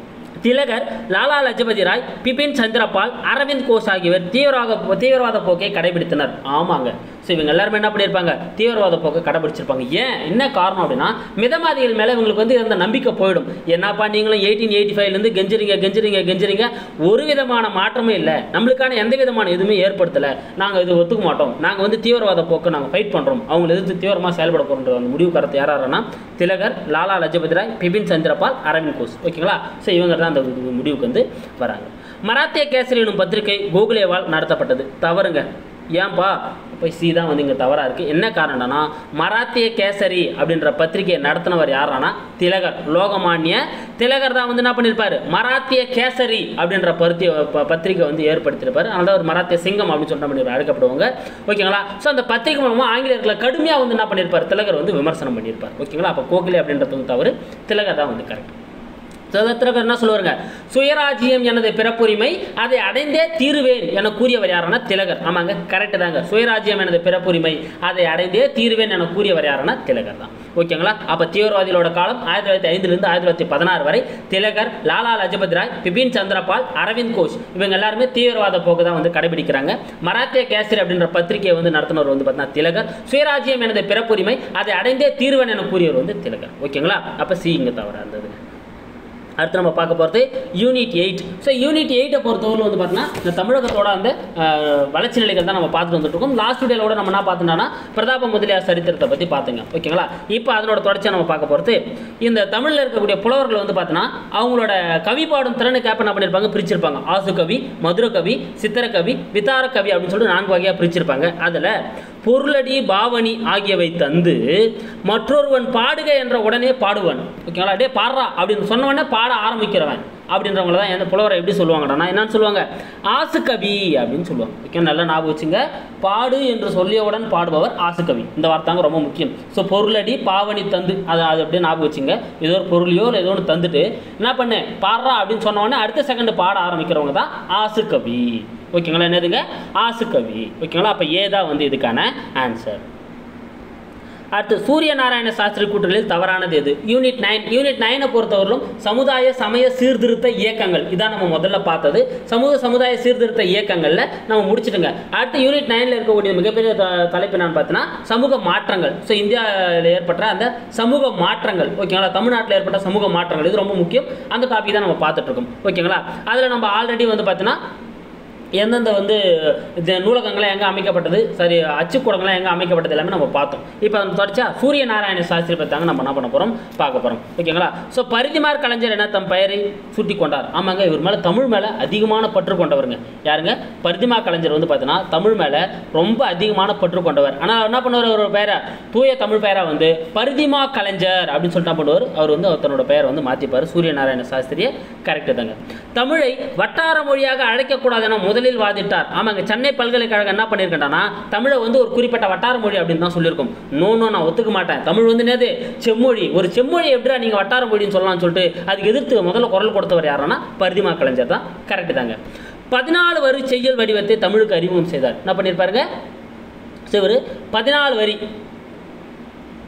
திலகர் லாலா லஜபதி ராய் பிபின் சந்திரபால் அரவிந்த் கோஷ் ஆகியோர் தீவிரவாத தீவிரவாத போக்கை கடைபிடித்தனர் ஆமாங்க ஸோ இவங்க எல்லாருமே என்ன பண்ணியிருப்பாங்க தீவிரவாத போக்கை கடைபிடிச்சிருப்பாங்க ஏன் என்ன காரணம் அப்படின்னா மிதமாதிகள் மேலே இவங்களுக்கு வந்து அந்த நம்பிக்கை போயிடும் என்னப்பா நீங்களும் எயிட்டீன் எயிட்டி ஃபைவ்லேருந்து கெஞ்சுறீங்க கெஞ்சுறீங்க கெஞ்சுறீங்க ஒரு விதமான மாற்றமே இல்லை நம்மளுக்கான எந்த விதமான எதுவுமே ஏற்படுத்தலை நாங்கள் இது ஒத்துக்க மாட்டோம் நாங்கள் வந்து தீவிரவாத போக்கு நாங்கள் ஃபைட் பண்ணுறோம் அவங்களை எதிர்த்து தீவிரமாக செயல்பட போகிறோன்ற அந்த முடிவு கருத்து யாராருன்னா திலகர் லாலா லஜபதி ராய் பிபின் சந்திரபால் அரவிந்த் கோஷ் ஓகேங்களா ஸோ இவங்க தான் அந்த இது- முடிவுக்கு வந்து வராங்க மராத்திய கேசரி எனும் பத்திரிகை கோகுலேவால் நடத்தப்பட்டது தவறுங்க ஏன்பா இப்போ சி தான் வந்து இங்கே தவறாக இருக்குது என்ன காரணம்னா மராத்திய கேசரி அப்படின்ற பத்திரிகையை நடத்தினவர் யாரானா திலகர் லோகமானிய திலகர் தான் வந்து என்ன பண்ணியிருப்பாரு மராத்திய கேசரி அப்படின்ற பருத்தி ப- பத்திரிகை வந்து ஏற்படுத்தியிருப்பார் அதனால தான் ஒரு மராத்திய சிங்கம் அப்படின்னு சொல்லிட்டு பண்ணியிருப்பார் அழைக்கப்படுவாங்க ஓகேங்களா ஸோ அந்த பத்திரிகை மூலமாக ஆங்கிலேயர்களை கடுமையாக வந்து என்ன பண்ணியிருப்பார் திலகர் வந்து விமர்சனம் பண்ணியிருப்பார் ஓகேங்களா அப்போ கோகிலே அப்படின்றது வந்து தவறு திலகர் தான் வந்து கரெக்ட் சதத்திரகர் என்ன சொல்லுவாருங்க சுயராஜ்யம் எனது பிறப்புரிமை அதை அடைந்தே தீருவேன் என கூறியவர் யாருன்னா திலகர் ஆமாங்க கரெக்டு தாங்க சுயராஜ்யம் எனது பிறப்புரிமை அதை அடைந்தே தீருவேன் என கூறியவர் யாருன்னா திலகர் தான் ஓகேங்களா அப்போ தீவிரவாதிகளோட காலம் ஆயிரத்தி தொள்ளாயிரத்தி ஐந்துலேருந்து ஆயிரத்தி தொள்ளாயிரத்தி பதினாறு வரை திலகர் லாலா லஜபதி ராய் பிபின் சந்திரபால் அரவிந்த் கோஷ் இவங்க எல்லாருமே தீவிரவாத போக்கு தான் வந்து கடைபிடிக்கிறாங்க மராத்திய கேசரி அப்படின்ற பத்திரிகையை வந்து நடத்தினவர் வந்து பார்த்தீங்கன்னா திலகர் சுயராஜ்யம் எனது பிறப்புரிமை அதை அடைந்தே தீர்வன் என கூறியவர் வந்து திலகர் ஓகேங்களா அப்போ சி இங்கே தவறாக இருந்தது அடுத்து நம்ம பார்க்க போகிறது யூனிட் எயிட் ஸோ யூனிட் எயிட்டை பொறுத்தவரை வந்து பார்த்தீங்கன்னா இந்த தமிழகத்தோட அந்த அஹ், வளர்ச்சி நிலைகள் தான் நம்ம பார்த்துட்டு வந்துட்டு இருக்கோம் லாஸ்ட் வீடியோட நம்ம என்ன பார்த்துட்டோம்னா பிரதாப முதலியார் சரித்திரத்தை பற்றி பார்த்துங்க ஓகேங்களா இப்போ அதனோட தொடர்ச்சியாக நம்ம பார்க்க போகிறது இந்த தமிழில் இருக்கக்கூடிய புலவர்கள் வந்து பார்த்தீங்கன்னா அவங்களோட கவி பாடும் திறனுக்கு ஏற்ப என்ன பண்ணியிருப்பாங்க பிரிச்சிருப்பாங்க ஆசு கவி மதுர கவி சித்திர கவி விதார கவி அப்படின்னு சொல்லிட்டு நான்கு வகையாக பிரிச்சிருப்பாங்க அதில் பொருளடி பாவனி ஆகியவை தந்து மற்றொருவன் பாடுக என்ற உடனே பாடுவன் ஓகேங்களா டே பாடுறா அப்படின்னு சொன்ன உடனே பாட ஆரம்பிக்கிறவன் அப்படின்றவங்கள தான் எந்த புலவரை எப்படி சொல்லுவாங்கடா என்னன்னு சொல்லுவாங்க ஆசுகவி அப்படின்னு சொல்லுவாங்க ஓகே நல்லா ஞாபகம் வச்சுங்க பாடு என்று சொல்லியவுடன் பாடுபவர் ஆசுகவி இந்த வார்த்தாங்க ரொம்ப முக்கியம் ஸோ பொருளடி பாவனி தந்து அதை அது அப்படியே ஞாபகம் வச்சுங்க ஏதோ ஒரு பொருளையோ இல்லை ஏதோ ஒன்று தந்துட்டு என்ன பண்ணு பாடுறா அப்படின்னு சொன்ன உடனே அடுத்த செகண்ட் பாட ஆரம்பிக்கிறவங்க தான் ஆசுகவி ஓகேங்களா என்னதுங்க ஆசுகவி ஓகேங்களா அப்போ ஏ தான் வந்து இதுக்கான ஆன்சர் அடுத்து சூரிய நாராயண சாஸ்திரி கூற்றுகளில் தவறானது எது யூனிட் நைன் யூனிட் நைனை பொறுத்தவரையிலும் சமுதாய சமய சீர்திருத்த இயக்கங்கள் இதான் நம்ம முதல்ல பார்த்தது சமூக சமுதாய சீர்திருத்த இயக்கங்களில் நம்ம முடிச்சிட்டுங்க அடுத்து யூனிட் நைனில் இருக்கக்கூடிய மிகப்பெரிய த- தலைப்பு என்னன்னு பார்த்தீங்கன்னா சமூக மாற்றங்கள் ஸோ இந்தியாவில் ஏற்பட்ட அந்த சமூக மாற்றங்கள் ஓகேங்களா தமிழ்நாட்டில் ஏற்பட்ட சமூக மாற்றங்கள் இது ரொம்ப முக்கியம் அந்த டாபிக் தான் நம்ம பார்த்துட்டு இருக்கோம் ஓகேங்களா அதில் நம்ம ஆல்ரெடி வந்து பார்த்தீங்கன்னா எந்தெந்த வந்து இது நூலகங்கள்லாம் எங்கே அமைக்கப்பட்டது சரி அச்சுக்கூடங்கள்லாம் எங்கே அமைக்கப்பட்டது எல்லாமே நம்ம பார்த்தோம் இப்போ அந்த தொடர்ச்சியா சூரிய நாராயண சாஸ்திரி பற்றி நம்ம என்ன பண்ண போகிறோம் பார்க்க போகிறோம் ஓகேங்களா ஸோ பரிதிமார் கலைஞர் என்ன தம் பெயரை சூட்டி கொண்டார் ஆமாங்க இவர் மேலே தமிழ் மேலே அதிகமான பற்று கொண்டவருங்க யாருங்க பரிதிமா கலைஞர் வந்து பார்த்தீங்கன்னா தமிழ் மேலே ரொம்ப அதிகமான பற்று கொண்டவர் ஆனால் அவர் என்ன பண்ணுவார் அவர் பெயரை தூய தமிழ் பெயரை வந்து பரிதிமா கலைஞர் அப்படின்னு சொல்லிட்டு என்ன பண்ணுவார் அவர் வந்து அவர் தன்னோட பெயரை வந்து மாற்றிப்பார் சூரிய நாராயண சாஸ்திரியை கரெக்டு தாங்க தமிழை வட்டார மொழியாக அழைக்கக்கூடாது என முதலில் வாதிட்டார் ஆமாங்க சென்னை பல்கலைக்கழகம் என்ன பண்ணியிருக்கேன்டானா தமிழை வந்து ஒரு குறிப்பிட்ட வட்டார மொழி அப்படின்னு தான் சொல்லியிருக்கோம் நோ நோ நான் ஒத்துக்க மாட்டேன் தமிழ் வந்து என்னது செம்மொழி ஒரு செம்மொழி எப்படிடா நீங்கள் வட்டார மொழின்னு சொல்லலாம்னு சொல்லிட்டு அதுக்கு எதிர்த்து முதல்ல குரல் கொடுத்தவர் யாருன்னா பரிதிமா கலைஞர் தான் கரெக்டு தாங்க பதினாலு வரி செய்யல் வடிவத்தை தமிழுக்கு அறிமுகம் செய்தார் என்ன பண்ணியிருப்பாருங்க ஸோ இவர் பதினாலு வரி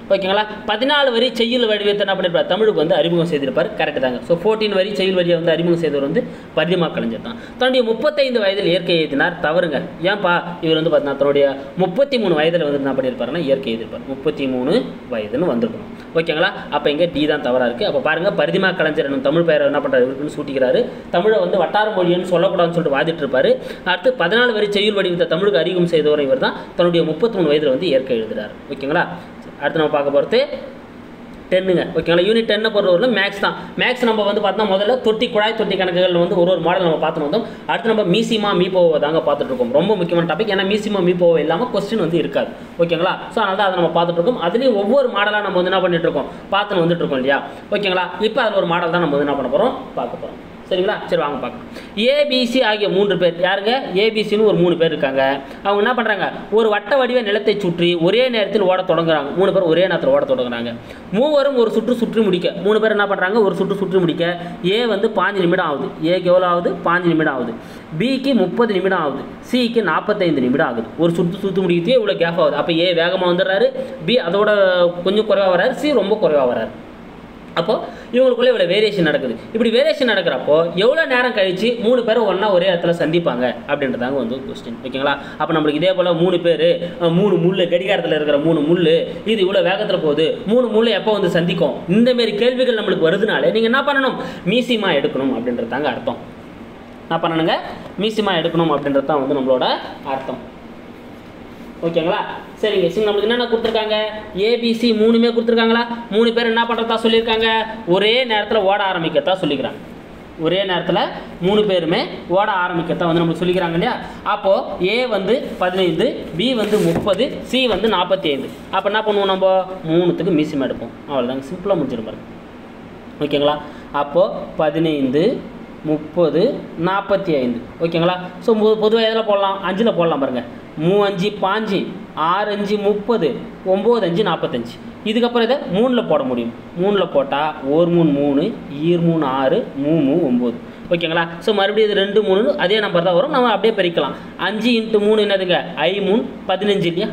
ஓகேங்களா பதினாலு வரி செய்யுள் வடிவத்தை என்ன பண்ணியிருப்பார் தமிழுக்கு வந்து அறிமுகம் செய்திருப்பார் கரெக்ட் தாங்க ஸோ ஃபோர்டீன் வரி செய்யுள் வரியை வந்து அறிமுகம் செய்தவர் வந்து பரிதிமா கலைஞர் தான் தன்னுடைய முப்பத்தைந்து வயதில் இயற்கை எழுதினார் தவறுங்க ஏன்பா இவர் வந்து பார்த்தீங்கன்னா தன்னுடைய முப்பத்தி மூணு வயதில் வந்து என்ன பண்ணியிருப்பாருன்னா இயற்கை எழுதியிருப்பார் முப்பத்தி மூணு வயதுன்னு வந்திருக்கணும் ஓகேங்களா அப்போ இங்கே டி தான் தவறாக இருக்குது அப்போ பாருங்கள் பரிதிமா கலைஞர் என்னும் தமிழ் பெயரை என்ன பண்ணுறாரு இவருக்குன்னு சூட்டிக்கிறாரு தமிழை வந்து வட்டார மொழின்னு சொல்லக்கூடாதுன்னு சொல்லிட்டு வாதிட்டு இருப்பாரு அடுத்து பதினாலு வரி செய்யுள் வடிவத்தை தமிழுக்கு அறிமுகம் செய்தவர் இவர் தான் தன்னுடைய முப்பத்தி மூணு வயதில் வந்து இயற்கை எழுதுறாரு ஓகேங்களா அடுத்து நம்ம பார்க்க போகிறது டென்னுங்க ஓகேங்களா யூனிட் டென்னை பொறுத்தவரையில் மேக்ஸ் தான் மேக்ஸ் நம்ம வந்து பார்த்தா முதல்ல தொட்டி குழாய் தொட்டி கணக்குகள் வந்து ஒரு ஒரு மாடல் நம்ம பார்த்துட்டு வந்தோம் அடுத்து நம்ம மீசிமா மீப்போவை தாங்க பார்த்துட்டு இருக்கோம் ரொம்ப முக்கியமான டாபிக் ஏன்னா மீசிமா மீப்போவை இல்லாமல் கொஸ்டின் வந்து இருக்காது ஓகேங்களா ஸோ அதனால தான் அதை நம்ம பார்த்துட்டு இருக்கோம் அதுலேயும் ஒவ்வொரு மாடலாக நம்ம வந்து என்ன பண்ணிட்டு இருக்கோம் பார்த்துன்னு வந்துட்டு இருக்கோம் இல்லையா ஓகேங்களா இப்போ அதில் ஒரு மாடல் தான் நம்ம வந்து என்ன பண்ண போகிறோம் பார்க்க போகிறோம் சரிங்களா சரி வாங்க பார்க்கலாம் ஏபிசி ஆகிய மூன்று பேர் யாருங்க ஏபிசின்னு ஒரு மூணு பேர் இருக்காங்க அவங்க என்ன பண்ணுறாங்க ஒரு வட்ட வடிவ நிலத்தை சுற்றி ஒரே நேரத்தில் ஓட தொடங்குறாங்க மூணு பேர் ஒரே நேரத்தில் ஓட தொடங்குறாங்க மூவரும் ஒரு சுற்று சுற்றி முடிக்க மூணு பேர் என்ன பண்ணுறாங்க ஒரு சுற்று சுற்றி முடிக்க ஏ வந்து பாஞ்சு நிமிடம் ஆகுது ஏக்கு எவ்வளோ ஆகுது பாஞ்சு நிமிடம் ஆகுது பிக்கு முப்பது நிமிடம் ஆகுது சிக்கு நாற்பத்தைந்து நிமிடம் ஆகுது ஒரு சுற்று சுற்றி முடிக்கிறதே இவ்வளோ கேப் ஆகுது அப்போ ஏ வேகமாக வந்துடுறாரு பி அதோட கொஞ்சம் குறைவாக வராரு சி ரொம்ப குறைவாக வராரு அப்போ இவங்களுக்குள்ள இவ்வளோ வேரியேஷன் நடக்குது இப்படி வேரியேஷன் நடக்கிறப்போ எவ்வளோ நேரம் கழிச்சு மூணு பேரும் ஒன்றா ஒரே இடத்துல சந்திப்பாங்க அப்படின்றதாங்க வந்து கொஸ்டின் ஓகேங்களா அப்போ நம்மளுக்கு இதே போல் மூணு பேர் மூணு முள் கடிகாரத்தில் இருக்கிற மூணு முள் இது இவ்வளோ வேகத்தில் போகுது மூணு முள் எப்போ வந்து சந்திக்கும் இந்த மாரி கேள்விகள் நம்மளுக்கு வருதுனாலே நீங்கள் என்ன பண்ணணும் மீசிமா எடுக்கணும் அப்படின்றதாங்க அர்த்தம் என்ன பண்ணணுங்க மீசிமா எடுக்கணும் அப்படின்றது தான் வந்து நம்மளோட அர்த்தம் ஓகேங்களா சரிங்க சரி நம்மளுக்கு என்னென்ன கொடுத்துருக்காங்க ஏபிசி மூணுமே கொடுத்துருக்காங்களா மூணு பேர் என்ன பண்ணுறதா சொல்லியிருக்காங்க ஒரே நேரத்தில் ஓட ஆரம்பிக்கத்தான் சொல்லிக்கிறாங்க ஒரே நேரத்தில் மூணு பேருமே ஓட ஆரம்பிக்கத்தான் வந்து நம்மளுக்கு சொல்லிக்கிறாங்க இல்லையா அப்போது ஏ வந்து பதினைந்து பி வந்து முப்பது சி வந்து நாற்பத்தி ஐந்து அப்போ என்ன பண்ணுவோம் நம்ம மூணுத்துக்கு மீசியம் எடுப்போம் அவ்வளோதாங்க சிம்பிளாக முடிஞ்சிடும் பாருங்க ஓகேங்களா அப்போது பதினைந்து முப்பது நாற்பத்தி ஐந்து ஓகேங்களா ஸோ பொதுவாக எதில் போடலாம் அஞ்சில் போடலாம் பாருங்கள் மூ அஞ்சு பாஞ்சு ஆறு அஞ்சு முப்பது ஒம்பது அஞ்சு நாற்பத்தஞ்சு இதுக்கப்புறம் இதை மூணில் போட முடியும் மூணில் போட்டால் ஒரு மூணு மூணு ஈர் மூணு ஆறு மூ மூ ஒம்பது ஓகேங்களா ஸோ மறுபடியும் இது ரெண்டு மூணு அதே நம்பர் தான் வரும் நம்ம அப்படியே பிரிக்கலாம் அஞ்சு இன்ட்டு மூணு என்னதுங்க ஐ மூணு பதினஞ்சு இல்லையா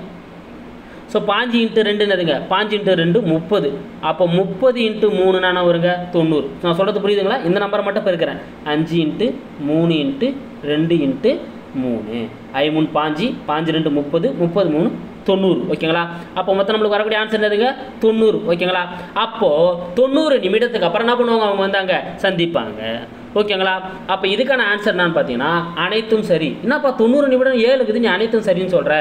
ஸோ பாஞ்சு இன்ட்டு ரெண்டு என்னதுங்க பாஞ்சு இன்ட்டு ரெண்டு முப்பது அப்போ முப்பது இன்ட்டு மூணுனா என்ன வருங்க தொண்ணூறு நான் சொல்கிறது புரியுதுங்களா இந்த நம்பரை மட்டும் பெருக்கிறேன் அஞ்சு இன்ட்டு மூணு இன்ட்டு ரெண்டு இன்ட்டு மூணு ஐ மூணு பாஞ்சு பாஞ்சு ரெண்டு முப்பது முப்பது மூணு தொண்ணூறு ஓகேங்களா அப்போ மொத்தம் நம்மளுக்கு வரக்கூடிய ஆன்சர் என்னதுங்க தொண்ணூறு ஓகேங்களா அப்போது தொண்ணூறு நிமிடத்துக்கு அப்புறம் என்ன பண்ணுவாங்க அவங்க வந்தாங்க சந்திப்பாங்க ஓகேங்களா அப்போ இதுக்கான ஆன்சர் என்னன்னு பார்த்தீங்கன்னா அனைத்தும் சரி என்னப்பா தொண்ணூறு நிமிடம் ஏழு இருக்குது நீ அனைத்தும் சரின்னு சொல்கிற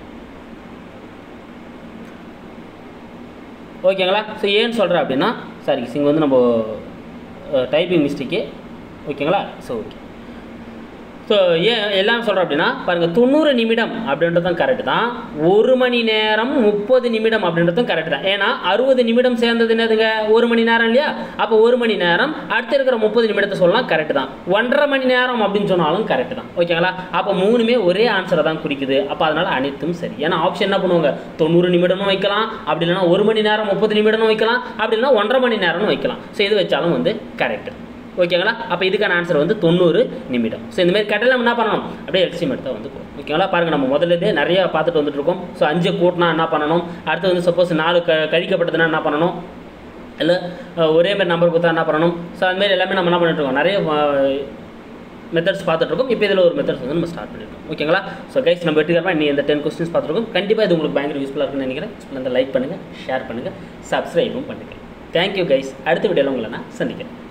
ஓகேங்களா ஸோ ஏன்னு சொல்கிறேன் அப்படின்னா சாரி இங்கே வந்து நம்ம டைப்பிங் மிஸ்டேக்கு ஓகேங்களா ஸோ ஓகே ஸோ ஏன் எல்லாம் சொல்கிறோம் அப்படின்னா பாருங்கள் தொண்ணூறு நிமிடம் அப்படின்றதும் கரெக்டு தான் ஒரு மணி நேரம் முப்பது நிமிடம் அப்படின்றதும் கரெக்டு தான் ஏன்னா அறுபது நிமிடம் சேர்ந்தது என்னதுங்க ஒரு மணி நேரம் இல்லையா அப்போ ஒரு மணி நேரம் அடுத்து இருக்கிற முப்பது நிமிடத்தை சொல்லலாம் கரெக்டு தான் ஒன்றரை மணி நேரம் அப்படின்னு சொன்னாலும் கரெக்டு தான் ஓகேங்களா அப்போ மூணுமே ஒரே ஆன்சரை தான் குறிக்குது அப்போ அதனால் அனைத்தும் சரி ஏன்னா ஆப்ஷன் என்ன பண்ணுவாங்க தொண்ணூறு நிமிடமும் வைக்கலாம் அப்படி இல்லைன்னா ஒரு மணி நேரம் முப்பது நிமிடமும் வைக்கலாம் அப்படி இல்லைன்னா ஒன்றரை மணி நேரமும் வைக்கலாம் ஸோ இது வச்சாலும் வந்து கரெக்டு ஓகேங்களா அப்போ இதுக்கான ஆன்சர் வந்து தொண்ணூறு நிமிடம் ஸோ இந்த மாதிரி கட்டலாம் என்ன பண்ணணும் அப்படியே எல்சிஎம் எடுத்தால் வந்து போகும் ஓகேங்களா பாருங்கள் நம்ம முதல்ல நிறைய பார்த்துட்டு வந்துட்டு இருக்கோம் ஸோ அஞ்சு கூட்டினா என்ன பண்ணணும் அடுத்து வந்து சப்போஸ் நாலு க கழிக்கப்பட்டதுன்னா என்ன பண்ணணும் இல்லை ஒரே மாதிரி நம்பர் கொடுத்தா என்ன பண்ணணும் ஸோ அதுமாரி எல்லாமே நம்ம என்ன பண்ணிட்டு இருக்கோம் நிறைய மெத்தட்ஸ் பார்த்துட்டு இருக்கோம் இப்போ இதில் ஒரு மெத்தட்ஸ் வந்து நம்ம ஸ்டார்ட் பண்ணிருக்கோம் ஓகேங்களா ஸோ கைஸ் நம்ம வெற்றிகரமாக நீ இந்த டென் கொஸ்டின்ஸ் பார்த்துருக்கோம் கண்டிப்பாக இது உங்களுக்கு பயங்கர யூஸ்ஃபுல்லாக இருக்குன்னு நினைக்கிறேன் லைக் பண்ணுங்கள் ஷேர் பண்ணுங்கள் சப்ஸ்கிரைபும் பண்ணுங்கள் தேங்க்யூ கைஸ் அடுத்த வீடியோவில் உங்களை நான் சந்திக்கிறேன்